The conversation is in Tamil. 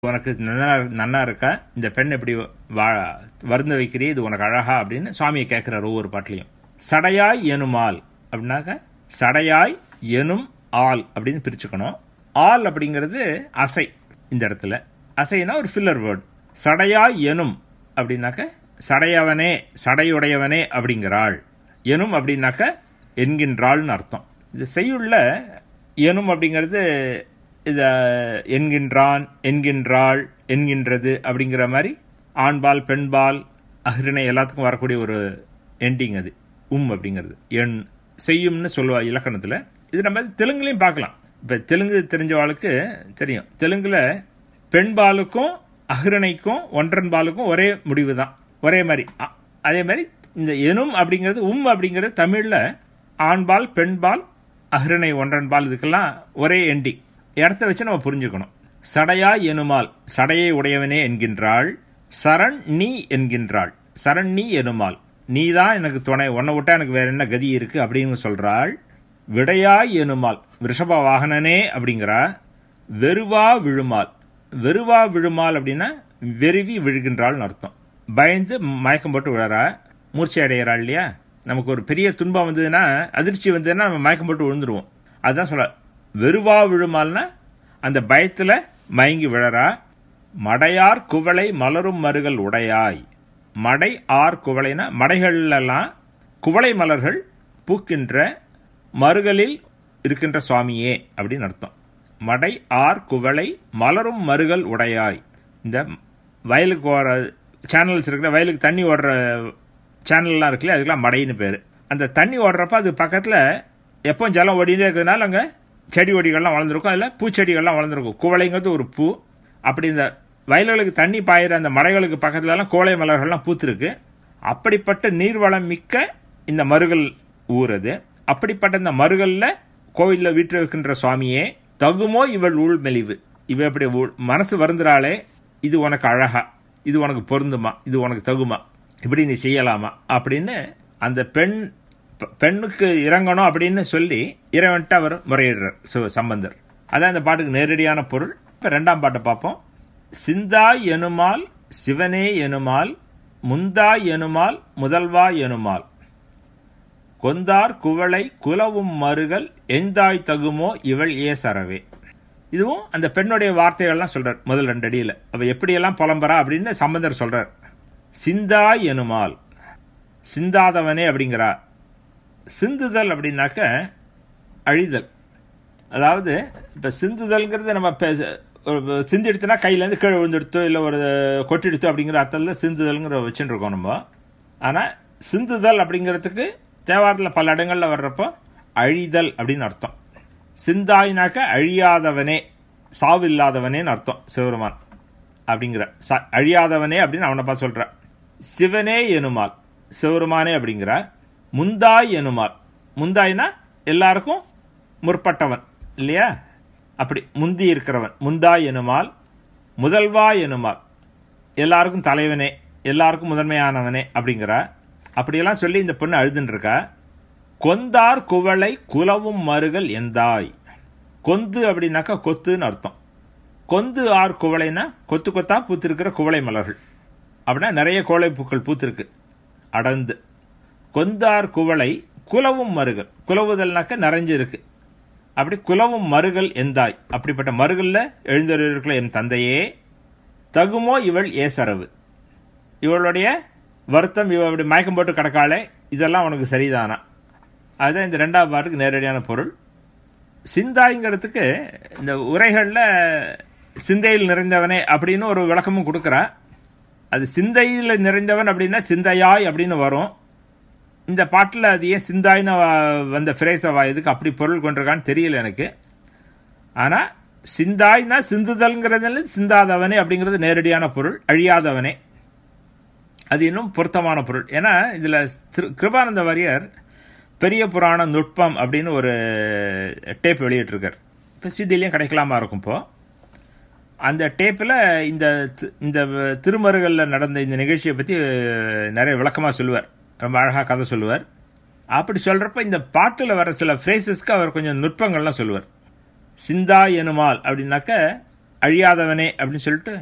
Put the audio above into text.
உனக்கு நன்னா நன்னா இருக்கா இந்த பெண் எப்படி வா வருந்த வைக்கிறீ இது உனக்கு அழகா அப்படின்னு சுவாமியை கேட்கிறார் ஒவ்வொரு பாட்டிலையும் சடையாய் எனுமால் அப்படின்னாக்க சடையாய் எனும் ஆள் அப்படின்னு பிரிச்சுக்கணும் ஆள் அப்படிங்கிறது அசை இந்த இடத்துல அசைனா ஒரு ஃபில்லர் வேர்டு சடையாய் எனும் அப்படின்னாக்க சடையவனே சடையுடையவனே அப்படிங்கிறாள் எனும் அப்படின்னாக்க என்கின்றாள்னு அர்த்தம் இது செய்யுள்ள எனும் அப்படிங்கிறது இத என்கின்றான் என்கின்றாள் என்கின்றது அப்படிங்கிற மாதிரி ஆண்பால் பெண்பால் அஹ்ரிணை எல்லாத்துக்கும் வரக்கூடிய ஒரு எண்டிங் அது உம் அப்படிங்கிறது எண் செய்யும்னு சொல்லுவா இலக்கணத்தில் இது நம்ம தெலுங்குலையும் பார்க்கலாம் இப்போ தெலுங்கு தெரிஞ்சவாளுக்கு தெரியும் தெலுங்குல பெண்பாலுக்கும் அஹ்ரணைக்கும் ஒன்றன்பாலுக்கும் ஒரே முடிவு தான் ஒரே மாதிரி அ- அதே மாதிரி இந்த எனும் அப்படிங்கிறது உம் அப்படிங்கிறது தமிழில் ஆண்பால் பெண்பால் அஹ்ரணை ஒன்றன்பால் இதுக்கெல்லாம் ஒரே எண்டிங் இடத்த வச்சு நம்ம புரிஞ்சுக்கணும் சடையா எனுமால் சடையை உடையவனே என்கின்றாள் சரண் நீ என்கின்றாள் சரண் நீ எனுமால் நீ தான் எனக்கு துணை உன்னை விட்டா எனக்கு வேற என்ன கதி இருக்கு அப்படின்னு சொல்றாள் விடையாய் எனுமால் ரிஷப வாகனனே அப்படிங்கிறா வெறுவா விழுமால் வெறுவா விழுமால் அப்படின்னா வெறுவி விழுகின்றாள்னு அர்த்தம் பயந்து மயக்கம் போட்டு விழறா மூர்ச்சை அடைகிறாள் இல்லையா நமக்கு ஒரு பெரிய துன்பம் வந்ததுன்னா அதிர்ச்சி வந்ததுன்னா நம்ம மயக்கம் போட்டு விழுந்துருவோம் அதுதான் சொல்ல வெறுவா விழுமால்னா அந்த பயத்துல மயங்கி விழறா மடையார் குவளை மலரும் மருகள் உடையாய் மடை ஆர் குவளைனா மடைகள்லாம் குவளை மலர்கள் பூக்கின்ற மருகளில் இருக்கின்ற சுவாமியே அப்படின்னு அர்த்தம் மடை ஆர் குவளை மலரும் மருகள் உடையாய் இந்த வயலுக்கு ஓடுற சேனல்ஸ் இருக்கிற வயலுக்கு தண்ணி ஓடுற சேனல்லாம் இருக்குல்ல அதுக்கெல்லாம் மடைன்னு பேர் அந்த தண்ணி ஓடுறப்ப அது பக்கத்தில் எப்போ ஜலம் ஓடிட்டே இருக்கிறதுனால அங்கே செடி கொடிகள்லாம் வளர்ந்துருக்கும் அதில் பூச்செடிகள்லாம் வளர்ந்துருக்கும் குவளைங்கிறது ஒரு பூ அப்படி இந்த வயல்களுக்கு தண்ணி பாயிற அந்த மடைகளுக்கு பக்கத்துலலாம் கோழை மலர்கள்லாம் பூத்திருக்கு அப்படிப்பட்ட நீர்வளம் மிக்க இந்த மருகல் ஊர் அது அப்படிப்பட்ட இந்த மருகல்ல கோவிலில் வீற்றிருக்கின்ற சுவாமியே தகுமோ இவள் ஊழ் மெலிவு இவ எப்படி ஊழ்- மனசு வருந்துறாளே இது உனக்கு அழகா இது உனக்கு பொருந்துமா இது உனக்கு தகுமா இப்படி நீ செய்யலாமா அப்படின்னு அந்த பெண் பெ- பெண்ணுக்கு இறங்கணும் அப்படின்னு சொல்லி இறைவன்ட்டு அவர் முறையிடுறார் சு- சம்பந்தர் அதான் இந்த பாட்டுக்கு நேரடியான பொருள் இப்போ ரெண்டாம் பாட்டை பார்ப்போம் சிந்தாய் எனுமால் சிவனே எனுமால் முந்தாய் எனுமால் முதல்வா எனுமால் கொந்தார் குவளை குலவும் மருகல் எந்தாய் தகுமோ இவள் ஏ சரவே இதுவும் அந்த பெண்ணுடைய வார்த்தைகள்லாம் சொல்றார் முதல் ரெண்டு அடியில் அவ எப்படியெல்லாம் புலம்புறா அப்படின்னு சம்பந்தர் சொல்றார் சிந்தாய் எனுமால் சிந்தாதவனே அப்படிங்கிறா சிந்துதல் அப்படின்னாக்க அழிதல் அதாவது இப்போ சிந்துதல்ங்கிறது நம்ம பேச- ஒரு சிந்து எடுத்துனா கையிலேருந்து கீழே விழுந்துடுத்தோ இல்லை ஒரு கொட்டிடுத்தோ அப்படிங்கிற அர்த்தத்தில் சிந்துதல்ங்கிற வச்சுட்டு இருக்கோம் நம்ம ஆனால் சிந்துதல் அப்படிங்கிறதுக்கு தேவாரத்தில் பல இடங்களில் வர்றப்போ அழிதல் அப்படின்னு அர்த்தம் சிந்தாயினாக்க அழியாதவனே சாவில்லாதவனேன்னு அர்த்தம் சிவருமான் அப்படிங்கிற ச- அழியாதவனே அப்படின்னு அவனை பார்த்து சொல்ற சிவனே எனுமால் சிவருமானே அப்படிங்கிற முந்தாய் எனுமால் முந்தாய்னா எல்லாருக்கும் முற்பட்டவன் இல்லையா அப்படி முந்தி இருக்கிறவன் முந்தாய் எனுமால் முதல்வா எனுமால் எல்லாருக்கும் தலைவனே எல்லாருக்கும் முதன்மையானவனே அப்படிங்கிற அப்படியெல்லாம் சொல்லி இந்த பொண்ணு அழுதுன்னு இருக்கா கொந்தார் குவளை குலவும் மருகல் எந்தாய் கொந்து அப்படின்னாக்கா கொத்துன்னு அர்த்தம் கொந்து ஆர் குவளைனா கொத்து கொத்தா பூத்திருக்கிற குவளை மலர்கள் அப்படின்னா நிறைய கோழை பூக்கள் பூத்திருக்கு அடர்ந்து கொந்தார் குவளை குலவும் மருகல் குலவுதல்னாக்க நிறைஞ்சு இருக்கு அப்படி குலவும் மருகல் எந்தாய் அப்படிப்பட்ட மருகல்ல எழுந்தருக்கிற என் தந்தையே தகுமோ இவள் ஏசரவு இவளுடைய வருத்தம் இவ அப்படி மயக்கம் போட்டு கிடக்காளே இதெல்லாம் உனக்கு சரிதானா அதுதான் இந்த ரெண்டாவது பாட்டுக்கு நேரடியான பொருள் சிந்தாய்ங்கிறதுக்கு இந்த உரைகளில் சிந்தையில் நிறைந்தவனே அப்படின்னு ஒரு விளக்கமும் கொடுக்குறா அது சிந்தையில் நிறைந்தவன் அப்படின்னா சிந்தையாய் அப்படின்னு வரும் இந்த பாட்டில் அது ஏன் சிந்தாய்னு வ- வந்த ஃப்ரேஸை வா எதுக்கு அப்படி பொருள் கொண்டிருக்கான்னு தெரியல எனக்கு ஆனால் சிந்தாய்னா சிந்துதல்ங்கிறதுல சிந்தாதவனே அப்படிங்கிறது நேரடியான பொருள் அழியாதவனே அது இன்னும் பொருத்தமான பொருள் ஏன்னா இதில் கிருபானந்த வாரியர் பெரிய புராண நுட்பம் அப்படின்னு ஒரு டேப் வெளியிட்டிருக்கார் இப்போ சிடிலையும் கிடைக்கலாமா இருக்கும் இப்போ அந்த டேப்பில் இந்த தி- இந்த திருமருகளில் நடந்த இந்த நிகழ்ச்சியை பற்றி நிறைய விளக்கமாக சொல்லுவார் ரொம்ப அழகாக கதை சொல்லுவார் அப்படி சொல்கிறப்ப இந்த பாட்டில் வர சில ஃப்ரேசஸ்க்கு அவர் கொஞ்சம் நுட்பங்கள்லாம் சொல்லுவார் சிந்தா எனுமால் அப்படின்னாக்க அழியாதவனே அப்படின்னு சொல்லிட்டு